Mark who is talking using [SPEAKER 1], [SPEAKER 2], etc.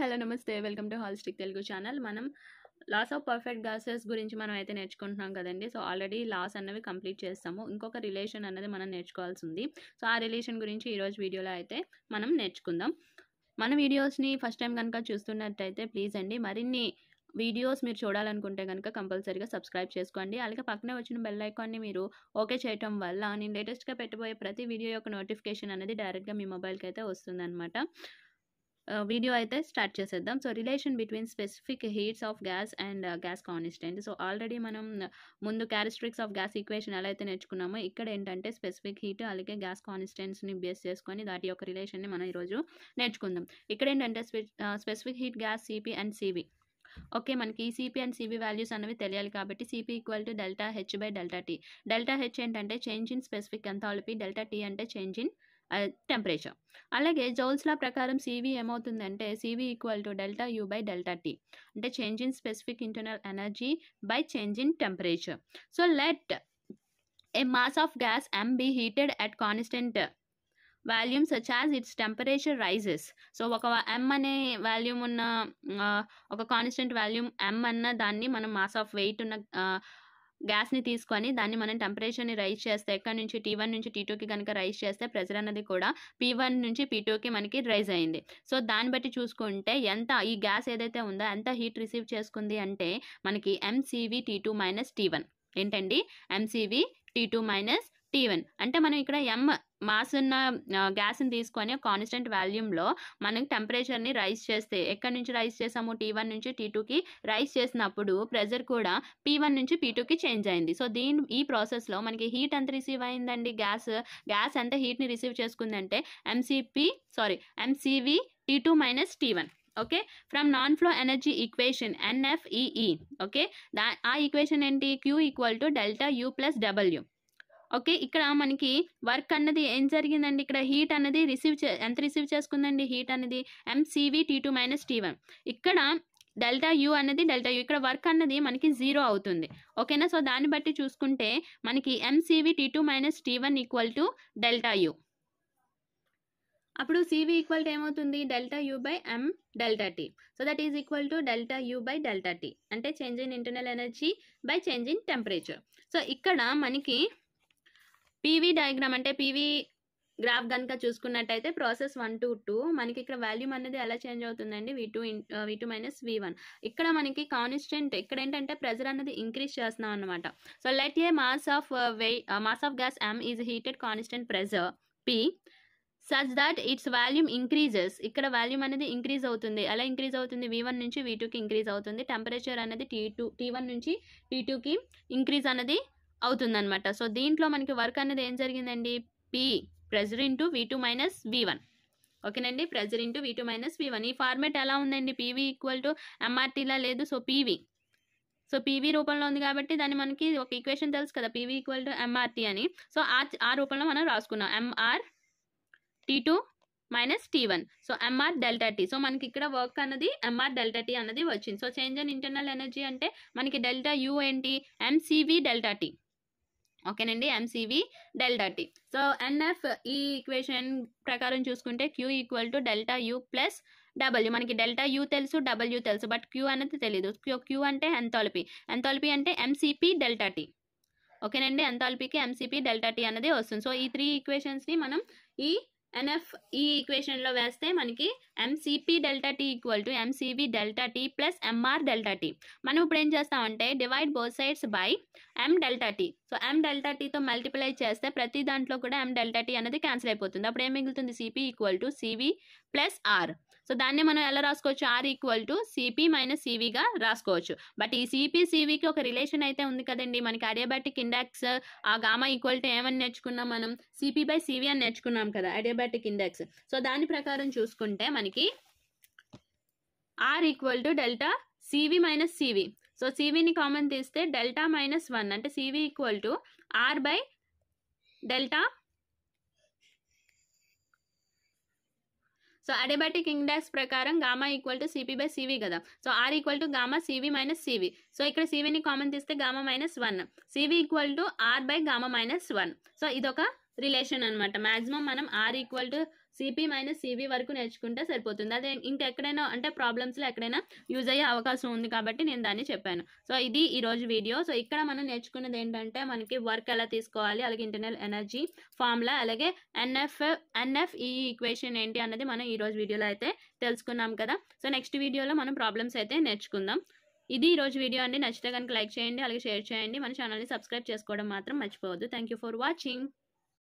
[SPEAKER 1] hello నమస్తే welcome to holistic Telugu channel మనం laws of perfect gases గురించి మనం అయితే నేర్చుకుంటున్నాం కదండి సో ఆల్రెడీ లాస్ అన్నవి కంప్లీట్ చేస్తాము ఇంకొక రిలేషన్ అనేది మనం నేర్చుకోవాల్సి ఉంది సో ఆ రిలేషన్ గురించి ఈరోజు వీడియోలో అయితే మనం నేర్చుకుందాం మన వీడియోస్ని ఫస్ట్ టైం కనుక చూస్తున్నట్టయితే ప్లీజ్ అండి మరిన్ని వీడియోస్ మీరు చూడాలనుకుంటే కనుక కంపల్సరీగా సబ్స్క్రైబ్ చేసుకోండి అలాగే పక్కనే వచ్చిన బెల్ ఐకాన్ని మీరు ఓకే చేయటం వల్ల నేను లేటెస్ట్గా పెట్టబోయే ప్రతి వీడియో యొక్క నోటిఫికేషన్ అనేది డైరెక్ట్గా మీ మొబైల్కి అయితే వస్తుందన్నమాట వీడియో అయితే స్టార్ట్ చేసేద్దాం so relation between specific heats of gas and gas constant so already మనం ముందు క్యారెక్టరిక్స్ ఆఫ్ గ్యాస్ ఈక్వేషన్ ఎలా అయితే నేర్చుకున్నామో ఇక్కడ ఏంటంటే స్పెసిఫిక్ హీట్ అలాగే గ్యాస్ కాన్స్టెంట్స్ని బేస్ చేసుకొని వాటి యొక్క రిలేషన్ని మనం ఈరోజు నేర్చుకుందాం ఇక్కడ ఏంటంటే specific heat gas CP and CV okay మనకి ఈ సిపి అండ్ సివి వాల్యూస్ అనేవి తెలియాలి కాబట్టి CP equal to delta H by delta T delta H ఏంటంటే change in specific enthalpy delta T అంటే చేంజ్ ఇన్ టెంపరేచర్ అలాగే జౌల్స్లా ప్రకారం సివి ఏమవుతుందంటే CV equal to delta U by delta T అంటే change in specific internal energy by change in temperature so let a mass of gas M be heated at constant volume such as its temperature rises so ఒక M అనే volume ఉన్న ఒక constant volume ఎమ్ అన్న దాన్ని మనం mass of weight ఉన్న గ్యాస్ని తీసుకొని దాన్ని మనం టెంపరేచర్ని రైజ్ చేస్తే ఎక్కడ నుంచి టీ వన్ నుంచి టీ టూకి కనుక రైజ్ చేస్తే ప్రెజర్ అన్నది కూడా పీ వన్ నుంచి పీ టూకి మనకి రైజ్ అయింది సో దాన్ని బట్టి చూసుకుంటే ఎంత ఈ గ్యాస్ ఏదైతే ఉందో ఎంత హీట్ రిసీవ్ చేసుకుంది అంటే మనకి MCV T two minus T one ఏంటండి MCV T two minus T one అంటే మనం ఇక్కడ ఎం మాస్ ఉన్న గ్యాస్ని తీసుకొని కాన్స్టెంట్ వాల్యూమ్లో మనం టెంపరేచర్ని రైజ్ చేస్తే ఎక్కడి నుంచి రైజ్ చేసాము టీ వన్ నుంచి టీ టూకి రైజ్ చేసినప్పుడు ప్రెజర్ కూడా పీ వన్ నుంచి పీ టూకి చేంజ్ అయింది సో దీని ఈ ప్రాసెస్లో మనకి హీట్ ఎంత రిసీవ్ అయిందండి గ్యాస్ గ్యాస్ ఎంత హీట్ని రిసీవ్ చేసుకుందంటే MCP sorry MCV T two minus T one okay from non flow energy equation NFEE okay దా ఆ ఈక్వేషన్ ఏంటి Q equal to delta U plus W okay ఇక్కడ మనకి వర్క్ అన్నది ఏం జరిగిందండి ఇక్కడ హీట్ అనేది రిసీవ్ చే ఎంత రిసీవ్ చేసుకుందండి హీట్ అనేది MCV T two minus T one ఇక్కడ డెల్టా యూ అనేది డెల్టా యూ ఇక్కడ వర్క్ అన్నది మనకి జీరో అవుతుంది ఓకేనా సో దాన్ని బట్టి చూసుకుంటే మనకి MCV T two minus T one equal to delta U అప్పుడు సివి ఈక్వల్ టు ఏమవుతుంది delta U by M delta T so that is equal to delta U by delta T అంటే change in internal energy by change in temperature so ఇక్కడ మనకి PV diagram అంటే PV graph కనుక చూసుకున్నట్టయితే process one to two మనకి ఇక్కడ volume అనేది ఎలా చేంజ్ అవుతుందండి V two V two minus V one ఇక్కడ మనకి కాన్స్టెంట్ ఇక్కడ ఏంటంటే ప్రెజర్ అనేది ఇంక్రీజ్ చేస్తున్నాం అనమాట so let a mass of వెయి mass of gas M is heated constant pressure P such that its volume increases ఇక్కడ వాల్యూమ్ అనేది ఇంక్రీజ్ అవుతుంది ఎలా ఇంక్రీజ్ అవుతుంది వి వన్ నుంచి వి టూకి ఇంక్రీజ్ అవుతుంది టెంపరేచర్ అనేది టీ టూ టీ వన్ నుంచి టీ టూకి ఇంక్రీజ్ అనేది అవుతుందన్నమాట సో దీంట్లో మనకి వర్క్ అనేది ఏం జరిగిందండి P pressure into V two minus V one ఓకేనండి pressure into V two minus V one ఈ ఫార్మేట్ ఎలా ఉందండి పీవీ ఈక్వల్ టు ఎంఆర్టీలా లేదు సో పీవీ సో పీవీ రూపంలో ఉంది కాబట్టి దాన్ని మనకి ఒక ఈక్వేషన్ తెలుసు కదా పీవీ ఈక్వల్ టు ఎంఆర్టీ అని సో ఆ ఆ రూపంలో మనం రాసుకున్నాం MR T two minus T one so MR delta T so మనకి ఇక్కడ వర్క్ అన్నది ఎంఆర్ డెల్టా టీ అన్నది వచ్చింది so change in internal energy అంటే మనకి డెల్టా యూ ఏంటి ఎంసీవీ డెల్టా టీ ఓకేనండి MCV delta T so NF E equation ప్రకారం చూసుకుంటే Q equal to delta U plus W మనకి డెల్టా యూ తెలుసు డబ్ల్యూ తెలుసు బట్ క్యూ అనేది తెలియదు క్యూ క్యూ అంటే ఎంథాల్పీ ఎంథాల్పీ అంటే ఎంసీపీ డెల్టా టీ ఓకేనండి ఎంథాల్పీకి ఎంసీపీ డెల్టా టీ అనేది వస్తుంది సో ఈ త్రీ ఈక్వేషన్స్ని మనం ఈ ఎన్ఎఫ్ ఈ ఈక్వేషన్లో వేస్తే మనకి MCP delta T equal to MCV delta T plus MR delta T మనం ఇప్పుడు ఏం చేస్తామంటే divide both sides by M delta T so M delta టీతో మల్టిప్లై చేస్తే ప్రతి దాంట్లో కూడా ఎం డెల్టా టీ అనేది క్యాన్సిల్ అయిపోతుంది అప్పుడు ఏం మిగులుతుంది CP equal to CV plus R so దాన్ని మనం ఎలా రాసుకోవచ్చు R equal to CP minus సివిగా రాసుకోవచ్చు బట్ ఈ సిపి సివికి ఒక రిలేషన్ అయితే ఉంది కదండి మనకి అడియాబాటిక్ ఇండెక్స్ ఆ గామా ఈక్వల్ టు ఏమని నేర్చుకున్నాం మనం సిపి బై సివి అని నేర్చుకున్నాం కదా అడియాబాటిక్ ఇండెక్స్ సో దాని ప్రకారం చూసుకుంటే మనకి R equal to delta CV minus CV so సివిని కామన్ తీస్తే డెల్టా మైనస్ వన్ అంటే CV equal to R by delta so adiabatic index ప్రకారం gamma equal to CP by CV కదా so R equal to gamma CV minus CV so ఇక్కడ సివిని common తీస్తే gamma minus one CV equal to R by gamma minus one so ఇదొక relation అనమాట maximum మనం R equal to CP minus CV వరకు నేర్చుకుంటే సరిపోతుంది అదే ఇంకెక్కడైనా అంటే ప్రాబ్లమ్స్లో ఎక్కడైనా యూజ్ అయ్యే అవకాశం ఉంది కాబట్టి నేను దాన్ని చెప్పాను సో ఇది ఈ రోజు వీడియో సో ఇక్కడ మనం నేర్చుకున్నది ఏంటంటే మనకి వర్క్ ఎలా తీసుకోవాలి అలాగే ఇంటర్నల్ ఎనర్జీ ఫార్ములా అలాగే ఎన్ఎఫ్ ఎన్ఎఫ్ ఈ ఈక్వేషన్ ఏంటి అన్నది మనం ఈ రోజు వీడియోలో అయితే తెలుసుకున్నాం కదా సో నెక్స్ట్ వీడియోలో మనం ప్రాబ్లమ్స్ అయితే నేర్చుకుందాం ఇది ఈ రోజు వీడియో అండి నచ్చితే కనుక లైక్ చేయండి అలాగే షేర్ చేయండి మన ఛానల్ని సబ్స్క్రైబ్ చేసుకోవడం మాత్రం మర్చిపోవద్దు థ్యాంక్ యూ ఫర్ వాచింగ్